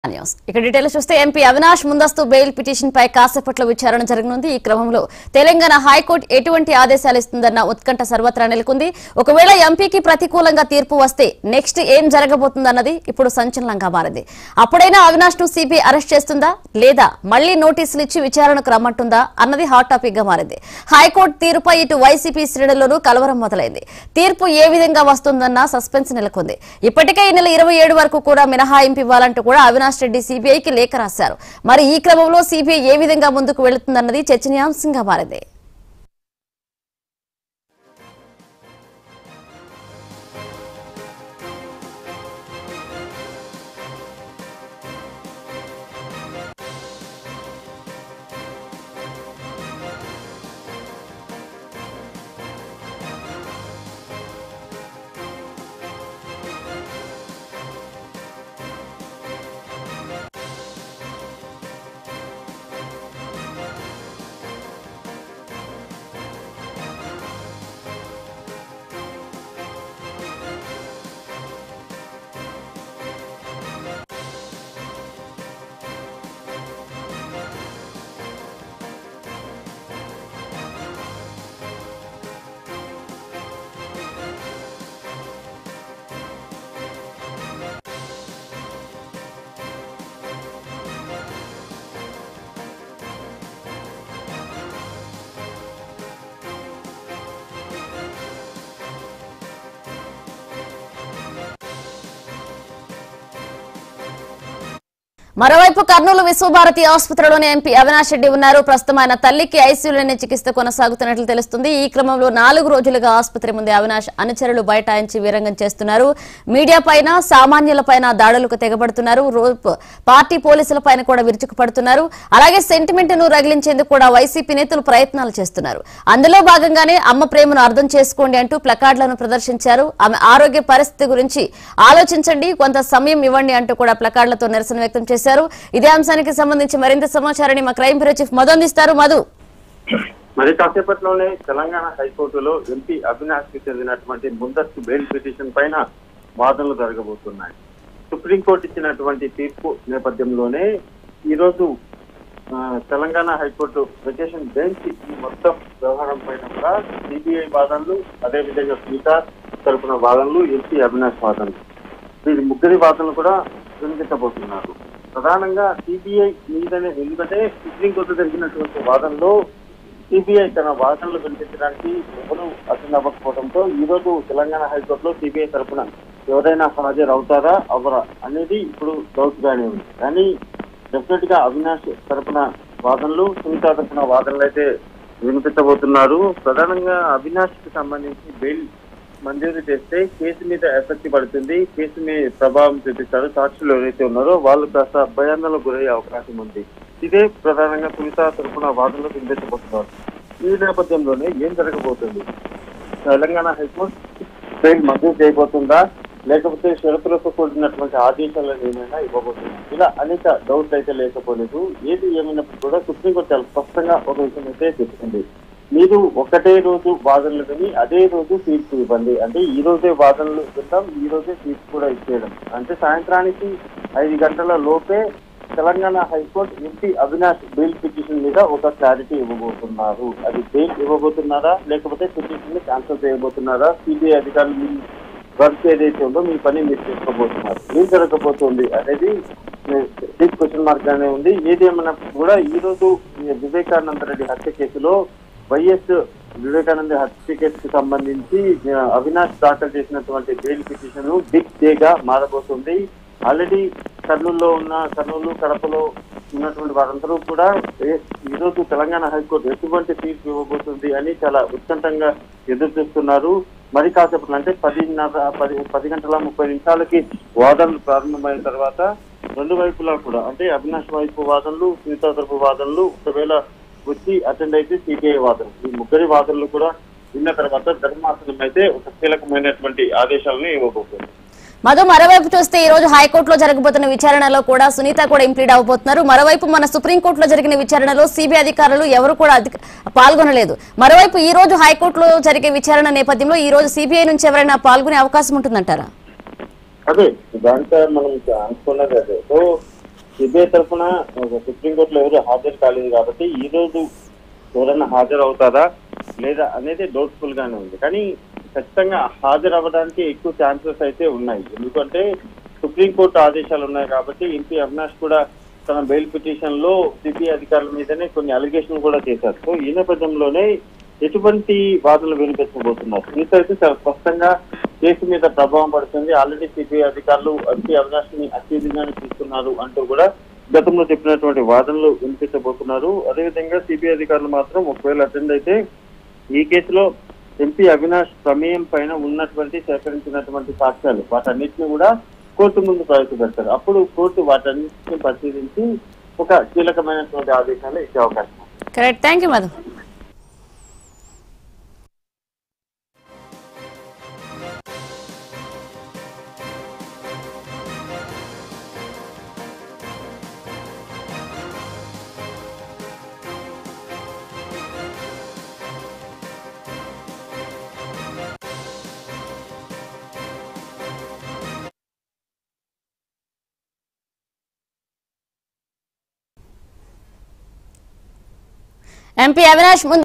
News ఇక details చూస్తే MP Avinash ముందస్తు బెయిల్ పిటిషన్ పై కాసేపట్లో విచారణ జరగనుంది ఈ క్రమంలో తెలంగాణ హైకోర్టు ఎటువంటి ఆదేశాలు ఇస్తుందన్న ఉత్కంఠ సర్వత్రా నెలకొంది ఒకవేళ ఎంపీకి ప్రతికూలంగా తీర్పు వస్తే నెక్స్ట్ ఏం జరగబోతుందన్నది ఇప్పుడు సంచలనంగా మారింది అప్పుడైనా అవినాష్ ను సిబిఐ అరెస్ట్ చేస్తుందా లేదా మళ్లీ నోటీసులు ఇచ్చి విచారణకు రమ్మంటుందా అన్నది హాట్ టాపిక్ గా మారింది హైకోర్టు తీర్పుపై ఇటు వైసీపీ శ్రేణుల్లోనూ కలవరం మొదలైంది తీర్పు ఏ విధంగా వస్తుందన్న సస్పెన్స్ నెలకొంది ఇప్పటికే ఈ నెల ఇరవై ఏడు వరకు కూడా మినహాయింపు ఇవ్వాలంటూ కూడా అవినాష్ రెడ్డి సిబిఐకి లేఖ రాశారు మరి ఈ క్రమంలో సిబిఐ ఏ విధంగా ముందుకు వెళుతుందన్నది చర్చనీయాంశంగా మారింది మరోవైపు కర్నూలు విశ్వభారతి ఆసుపత్రిలోని ఎంపీ అవినాష్ రెడ్డి ఉన్నారు ప్రస్తుతం ఆయన తల్లికి ఐసీయూలోనే చికిత్స కొనసాగుతున్నట్లు తెలుస్తుంది ఈ క్రమంలో నాలుగు రోజులుగా ఆసుపత్రి ముందే అవినాష్ అనుచరులు బైఠాయించి వీరంగం చేస్తున్నారు మీడియా పైన సామాన్యులపైన దాడులకు తెగబడుతున్నారు రో- పార్టీ పోలీసులపైన కూడా విరుచుకుపడుతున్నారు అలాగే సెంటిమెంట్ ను రగిలించేందుకు కూడా వైసీపీ నేతలు ప్రయత్నాలు చేస్తున్నారు అందులో భాగంగానే అమ్మ ప్రేమను అర్థం చేసుకోండి అంటూ ప్లకార్డులను ప్రదర్శించారు ఆమె ఆరోగ్య పరిస్థితి గురించి ఆలోచించండి కొంత సమయం ఇవ్వండి అంటూ కూడా ప్లకార్డులతో నిరసన వ్యక్తం చేశారు ఇదే అంశానికి సంబంధించి మరింత సమాచారాన్ని మా క్రైమ్ బ్యూరో చీఫ్ మధు అందిస్తారు మధు మరి కాసేపట్లోనే తెలంగాణ హైకోర్టులో ఎంపీ అవినాష్ కి చెందినటువంటి ముందస్తు బెయిల్ పిటిషన్ పైన వాదనలు జరగబోతున్నాయి సుప్రీంకోర్టు ఇచ్చినటువంటి తీర్పు నేపథ్యంలోనే ఈ రోజు ఆ, తెలంగాణ హైకోర్టు వెకేషన్ బెంచ్ ఈ మొత్తం వ్యవహారం పైన కూడా సిబిఐ వాదనలు అదేవిధంగా స్పీకర్ తరపున వాదనలు ఎంపీ అవినాష్ వాదనలు వీరి ముగ్గురి వాదనలు కూడా వినిపించబోతున్నారు ప్రధానంగా సిబిఐ మీదనే ఎందుకంటే సుప్రీంకోర్టు జరిగినటువంటి వాదనలో సిబిఐ తన వాదనలు వినిపించడానికి ఎవరు అటెండ్ అవ్వకపోవడంతో ఈ రోజు తెలంగాణ హైకోర్టులో సిబిఐ తరపున ఎవరైనా హాజరు అవుతారా అవరా అనేది ఇప్పుడు డౌట్ గానే ఉంది కానీ డెఫినెట్ గా అవినాష్ తరపున వాదనలు సునీత తరపున వాదనలు అయితే వినిపించబోతున్నారు ప్రధానంగా అవినాష్ కి సంబంధించి బెయిల్ మంజూరు చేస్తే కేసు మీద ఎఫెక్ట్ పడుతుంది కేసు మీద ప్రభావం చూపిస్తారు సాక్షులు ఎవరైతే ఉన్నారో వాళ్ళు కాస్త భయాందోళనకు గురయ్యే అవకాశం ఉంది ఇదే ప్రధానంగా సునీత తరపున వాదనలు వినిపించబోతున్నారు ఈ నేపథ్యంలోనే ఏం జరగబోతుంది తెలంగాణ హైకోర్టు బెయిల్ మంజూరు చేయబోతుందా లేకపోతే షరతులతో కూడినటువంటి ఆదేశాలను ఏమైనా ఇవ్వబోతుందా ఇలా అనేక డౌట్లు అయితే లేకపోలేదు ఏది ఏమైనప్పుడు కూడా సుప్రీంకోర్టు చాలా స్పష్టంగా ఒక విషయం అయితే చెప్తుంది మీరు ఒకటే రోజు వాదనలు విని అదే రోజు తీర్పు ఇవ్వండి అంటే ఈ రోజే వాదనలు వింటాం ఈ రోజే తీర్పు కూడా ఇచ్చేయడం అంటే సాయంత్రానికి ఐదు గంటల లోపే Telangana high court MP Avinash bail petition మీద ఒక క్లారిటీ ఇవ్వబోతున్నారు అది బెయిల్ ఇవ్వబోతున్నారా లేకపోతే పిటిషన్ ని క్యాన్సిల్ చేయబోతున్నారా సిబిఐ అధికారులు మీ వర్క్ ఏదైతే ఉందో మీ పని మీరు చేసుకోబోతున్నారు ఏం జరగబోతుంది అనేది బిగ్ క్వశ్చన్ మార్క్ గానే ఉంది ఏదేమన్నా కూడా ఈ రోజు ఈ వివేకానంద రెడ్డి హత్య కేసులో వైఎస్ వివేకానంద హత్య కేసుకు సంబంధించి ఆ, అవినాష్ దాఖలు చేసినటువంటి బెయిల్ పిటిషన్ బిగ్ డే గా మారబోతుంది ఆల్రెడీ కర్నూలులో ఉన్న కర్నూలు కడపలో ఉన్నటువంటి వారందరూ కూడా ఏ- ఈ రోజు తెలంగాణ హైకోర్టు ఎటువంటి తీర్పు ఇవ్వబోతుంది అని చాలా ఉత్కంఠంగా ఎదురు చూస్తున్నారు మరి కాసేపట్లో అంటే పదిన్నర పది పది గంటల ముప్పై నిమిషాలకి వాదనలు ప్రారంభమైన తర్వాత రెండు వైపులా కూడా అంటే అవినాష్ వైపు వాదనలు సునీత తరపు వాదనలు ఒకవేళ వచ్చి అటెండ్ అయితే సిబిఐ వాదనలు ఈ ముగ్గురి వాదనలు కూడా విన్న తర్వాత ధర్మాసనం అయితే ఒక కీలకమైనటువంటి ఆదేశాలను ఇవ్వబోతుంది మధు మరోవైపు చూస్తే ఈ రోజు హైకోర్టులో జరగబోతున్న విచారణలో కూడా సునీత కూడా ఇంప్లీడ్ అవబోతున్నారు మరోవైపు మన సుప్రీంకోర్టులో జరిగిన విచారణలో సిబిఐ అధికారులు ఎవరు కూడా అధిక- పాల్గొనలేదు మరోవైపు ఈ రోజు హైకోర్టులో జరిగే విచారణ నేపథ్యంలో ఈ రోజు సిబిఐ నుంచి ఎవరైనా పాల్గొనే అవకాశం ఉంటుందంటారా అదే దాంట్లో మనం అనుకున్నది అదే సో సిబిఐ తరఫున సుప్రీంకోర్టులో ఎవరు హాజరు కాలేదు కాబట్టి ఈ రోజు ఎవరైనా హాజరు అవుతారా లేదా అనేది డౌట్ఫుల్ గానే ఉంది కానీ ఖచ్చితంగా హాజరు అవ్వడానికి ఎక్కువ ఛాన్సెస్ అయితే ఉన్నాయి ఎందుకంటే సుప్రీంకోర్టు ఆదేశాలు ఉన్నాయి కాబట్టి ఎంపీ అవినాష్ కూడా తన బెయిల్ పిటిషన్ లో సిబిఐ అధికారుల మీదనే కొన్ని అలిగేషన్ కూడా చేశారు సో ఈ నేపథ్యంలోనే ఎటువంటి వాదనలు వినిపించబోతున్నారు దీంతో అయితే చాలా స్పష్టంగా కేసు మీద ప్రభావం పడుతుంది ఆల్రెడీ సిబిఐ అధికారులు ఎంపీ అవినాష్ ని అత్యధికంగానే తీసుకున్నారు అంటూ కూడా గతంలో చెప్పినటువంటి వాదనలు వినిపించబోతున్నారు అదేవిధంగా సిబిఐ అధికారులు మాత్రం ఒకవేళ అటెండ్ అయితే ఈ కేసులో ఎంపీ అవినాష్ ప్రమేయం పైన ఉన్నటువంటి సేకరించినటువంటి సాక్ష్యాలు వాటన్నిటిని కూడా కోర్టు ముందు ప్రవేశపెడతారు అప్పుడు కోర్టు వాటన్నిటిని పరిశీలించి ఒక కీలకమైనటువంటి ఆదేశాలు ఇచ్చే అవకాశం ఉంది. Correct thank you Madhu MP Avinash ముందు